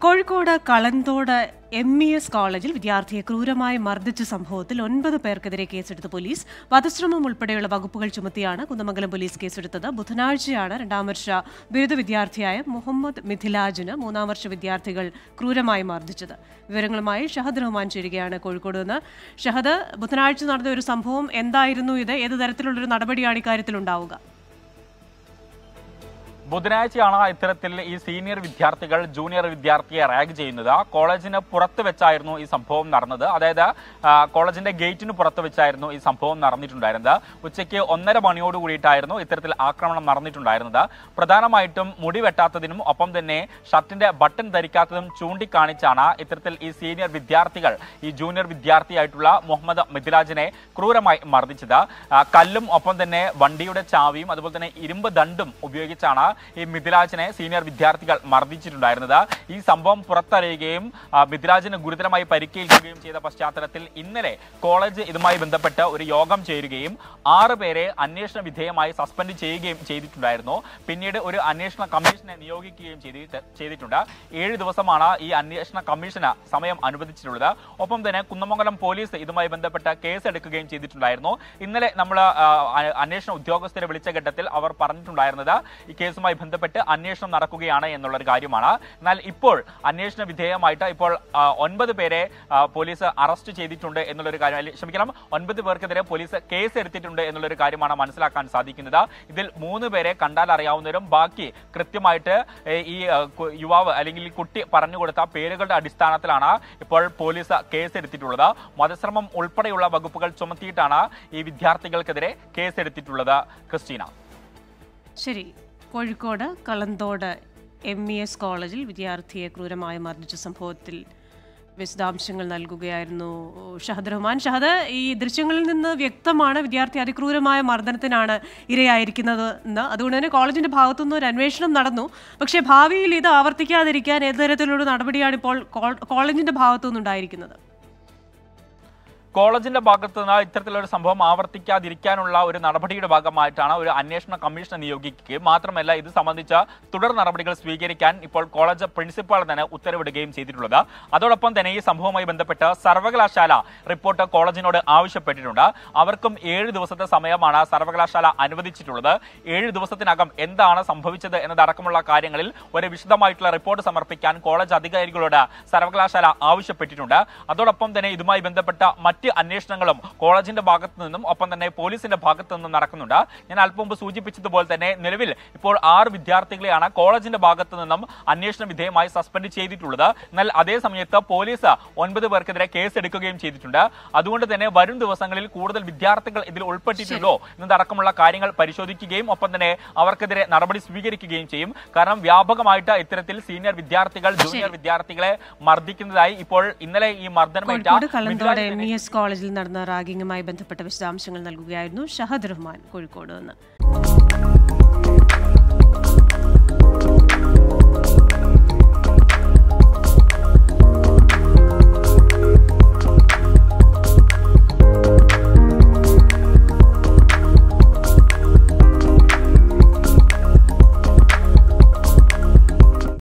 Kozhikode Kalanthode M E S കോളേജിൽ വിദ്യാർത്ഥിയെ ക്രൂരമായി മർദ്ദിച്ച സംഭവത്തിൽ ഒൻപത് പേർക്കെതിരെ കേസെടുത്ത പോലീസ് വധശ്രമം ഉൾപ്പെടെയുള്ള വകുപ്പുകൾ ചുമത്തിയാണ് കുന്നമംഗലം പോലീസ് കേസെടുത്തത് ബുധനാഴ്ചയാണ് രണ്ടാം വർഷ ബിരുദ വിദ്യാർത്ഥിയായ മുഹമ്മദ് മിഥിലാജിന് മൂന്നാം വർഷ വിദ്യാർത്ഥികൾ ക്രൂരമായി മർദ്ദിച്ചത് വിവരങ്ങളുമായി ഷഹദ് റഹ്മാൻ ചേരുകയാണ് കോഴിക്കോട് നിന്ന് ഷഹദ് ബുധനാഴ്ച നടന്ന ഒരു സംഭവം എന്തായിരുന്നു ഇത് ഏത് തരത്തിലുള്ളൊരു നടപടിയാണ് ഇക്കാര്യത്തിൽ ഉണ്ടാവുക ബുധനാഴ്ചയാണ് ഇത്തരത്തിൽ ഈ സീനിയർ വിദ്യാർത്ഥികൾ ജൂനിയർ വിദ്യാർത്ഥിയെ റാഗ് ചെയ്യുന്നത് കോളേജിന് പുറത്ത് വെച്ചായിരുന്നു ഈ സംഭവം നടന്നത് അതായത് ആ, കോളേജിന്റെ ഗേറ്റിന് പുറത്ത് വെച്ചായിരുന്നു ഈ സംഭവം നടന്നിട്ടുണ്ടായിരുന്നത് ഉച്ചയ്ക്ക് ഒന്നര മണിയോട് കൂടിയിട്ടായിരുന്നു ഇത്തരത്തിൽ ആക്രമണം നടന്നിട്ടുണ്ടായിരുന്നത് പ്രധാനമായിട്ടും മുടി വെട്ടാത്തതിനും ഒപ്പം തന്നെ ഷർട്ടിന്റെ ബട്ടൺ ധരിക്കാത്തതും ചൂണ്ടിക്കാണിച്ചാണ് ഇത്തരത്തിൽ ഈ സീനിയർ വിദ്യാർത്ഥികൾ ഈ ജൂനിയർ വിദ്യാർത്ഥിയായിട്ടുള്ള മുഹമ്മദ് മിഥിലാജിനെ ക്രൂരമായി മർദ്ദിച്ചത് ആ, കല്ലും ഒപ്പം തന്നെ വണ്ടിയുടെ ചാവിയും അതുപോലെ തന്നെ ഇരുമ്പ് ദണ്ടും ഉപയോഗിച്ചാണ് ഈ മിഥിലാജിനെ സീനിയർ വിദ്യാർത്ഥികൾ മർദ്ദിച്ചിട്ടുണ്ടായിരുന്നത് ഈ സംഭവം പുറത്തറിയുകയും ആ, മിഥിലാജിന് ഗുരുതരമായി പരിക്കേൽക്കുകയും ചെയ്ത പശ്ചാത്തലത്തിൽ ഇന്നലെ കോളേജ് ഇതുമായി ബന്ധപ്പെട്ട് ഒരു യോഗം ചേരുകയും ആറ് പേരെ അന്വേഷണ വിധേയമായി സസ്പെൻഡ് ചെയ്യുകയും ചെയ്തിട്ടുണ്ടായിരുന്നു പിന്നീട് ഒരു അന്വേഷണ കമ്മീഷനെ നിയോഗിക്കുകയും ചെയ്തിട്ട് ചെയ്തിട്ടുണ്ട് ഏഴ് ദിവസമാണ് ഈ അന്വേഷണ കമ്മീഷന് സമയം അനുവദിച്ചിട്ടുള്ളത് ഒപ്പം തന്നെ കുന്നമംഗലം പോലീസ് ഇതുമായി ബന്ധപ്പെട്ട് കേസ് എടുക്കുകയും ചെയ്തിട്ടുണ്ടായിരുന്നു ഇന്നലെ നമ്മൾ അന്വേഷണ ഉദ്യോഗസ്ഥരെ വിളിച്ച ഘട്ടത്തിൽ അവർ പറഞ്ഞിട്ടുണ്ടായിരുന്നത് ഈ കേസുമായി ബന്ധപ്പെട്ട് അന്വേഷണം നടക്കുകയാണ് എന്നുള്ളൊരു കാര്യമാണ് എന്നാൽ ഇപ്പോൾ അന്വേഷണ വിധേയമായിട്ട് ഇപ്പോൾ ആ, ഒൻപത് പേരെ ആ, പോലീസ് അറസ്റ്റ് ചെയ്തിട്ടുണ്ട് എന്നുള്ളൊരു കാര്യം അല്ലെ, ക്ഷമിക്കണം ഒൻപത് പേർക്കെതിരെ പോലീസ് കേസ് എടുത്തിട്ടുണ്ട് എന്നുള്ളൊരു കാര്യമാണ് മനസ്സിലാക്കാൻ സാധിക്കുന്നത് ഇതിൽ മൂന്ന് പേരെ കണ്ടാൽ അറിയാവുന്നവരും ബാക്കി കൃത്യമായിട്ട് ഏ, ഈ ആ, കു- യുവാവ് അല്ലെങ്കിൽ ഈ കുട്ടി പറഞ്ഞു കൊടുത്ത പേരുകളുടെ അടിസ്ഥാനത്തിലാണ് ഇപ്പോൾ പോലീസ് കേസ് എടുത്തിട്ടുള്ളത് വധശ്രമം ഉൾപ്പെടെയുള്ള വകുപ്പുകൾ ചുമത്തിയിട്ടാണ് ഈ വിദ്യാർത്ഥികൾക്കെതിരെ കേസ് എടുത്തിട്ടുള്ളത് ക്രിസ്റ്റീന ശരി Kozhikode Kalanthode M E S കോളേജിൽ വിദ്യാർത്ഥിയെ ക്രൂരമായി മർദ്ദിച്ച സംഭവത്തിൽ വിശദാംശങ്ങൾ നൽകുകയായിരുന്നു ഷഹദ് റഹ്മാൻ ഷഹദ് ഈ ദൃശ്യങ്ങളിൽ നിന്ന് വ്യക്തമാണ് വിദ്യാർത്ഥി അതിക്രൂരമായ മർദ്ദനത്തിനാണ് ഇരയായിരിക്കുന്നത് എന്ന് അതുകൊണ്ട് തന്നെ കോളേജിന്റെ ഭാഗത്തുനിന്ന് ഒരു അന്വേഷണം നടന്നു പക്ഷേ ഭാവിയിൽ ഇത് ആവർത്തിക്കാതിരിക്കാൻ ഏത് തരത്തിലുള്ള നടപടിയാണ് ഇപ്പോൾ കോ- കോളേജിന്റെ ഭാഗത്തുനിന്നുണ്ടായിരിക്കുന്നത് കോളേജിന്റെ ഭാഗത്ത് നിന്ന് ഇത്തരത്തിലൊരു സംഭവം ആവർത്തിക്കാതിരിക്കാനുള്ള ഒരു നടപടിയുടെ ഭാഗമായിട്ടാണ് ഒരു അന്വേഷണ കമ്മീഷനെ നിയോഗിക്കുകയും മാത്രമല്ല ഇത് സംബന്ധിച്ച തുടർ നടപടികൾ സ്വീകരിക്കാൻ ഇപ്പോൾ കോളേജ് പ്രിൻസിപ്പാൾ തന്നെ ഉത്തരവിടുകയും ചെയ്തിട്ടുള്ളത് അതോടൊപ്പം തന്നെ ഈ സംഭവവുമായി ബന്ധപ്പെട്ട് സർവകലാശാല റിപ്പോർട്ട് കോളേജിനോട് ആവശ്യപ്പെട്ടിട്ടുണ്ട് അവർക്കും ഏഴ് ദിവസത്തെ സമയമാണ് സർവകലാശാല അനുവദിച്ചിട്ടുള്ളത് ഏഴ് ദിവസത്തിനകം എന്താണ് സംഭവിച്ചത് എന്നതടക്കമുള്ള കാര്യങ്ങളിൽ ഒരു വിശദമായിട്ടുള്ള റിപ്പോർട്ട് സമർപ്പിക്കാൻ കോളേജ് അധികാരികളോട് സർവകലാശാല ആവശ്യപ്പെട്ടിട്ടുണ്ട് അതോടൊപ്പം തന്നെ ഇതുമായി ബന്ധപ്പെട്ട മറ്റ് അന്വേഷണങ്ങളും കോളേജിന്റെ ഭാഗത്തു നിന്നും ഒപ്പം തന്നെ പോലീസിന്റെ ഭാഗത്തു നിന്നും നടക്കുന്നുണ്ട് ഞാൻ അല്പം മുമ്പ് സൂചിപ്പിച്ചതുപോലെ തന്നെ നിലവിൽ ഇപ്പോൾ ആറ് വിദ്യാർത്ഥികളെയാണ് കോളേജിന്റെ ഭാഗത്തു നിന്നും അന്വേഷണ വിധേയമായി സസ്പെൻഡ് ചെയ്തിട്ടുള്ളത് എന്നാൽ അതേ സമയത്ത് പോലീസ് ഒൻപത് പേർക്കെതിരെ കേസ് എടുക്കുകയും ചെയ്തിട്ടുണ്ട് അതുകൊണ്ട് തന്നെ വരും ദിവസങ്ങളിൽ കൂടുതൽ വിദ്യാർത്ഥികൾ ഇതിൽ ഉൾപ്പെട്ടിട്ടുണ്ടോ എന്നതടക്കമുള്ള കാര്യങ്ങൾ പരിശോധിക്കുകയും ഒപ്പം തന്നെ അവർക്കെതിരെ നടപടി സ്വീകരിക്കുകയും ചെയ്യും കാരണം വ്യാപകമായിട്ട് ഇത്തരത്തിൽ സീനിയർ വിദ്യാർത്ഥികൾ ജൂനിയർ വിദ്യാർത്ഥികളെ മർദ്ദിക്കുന്നതായി ഇപ്പോൾ ഇന്നലെ ഈ മർദ്ദനമേറ്റ കോഴിക്കോട് കളന്തോട് മിഥിലാജിനെ എം ഇ എസ് കോളേജിൽ നടന്ന റാഗിങ്ങുമായി ബന്ധപ്പെട്ട വിശദാംശങ്ങൾ നൽകുകയായിരുന്നു ഷഹദ് റഹ്മാൻ കോഴിക്കോട് നിന്ന്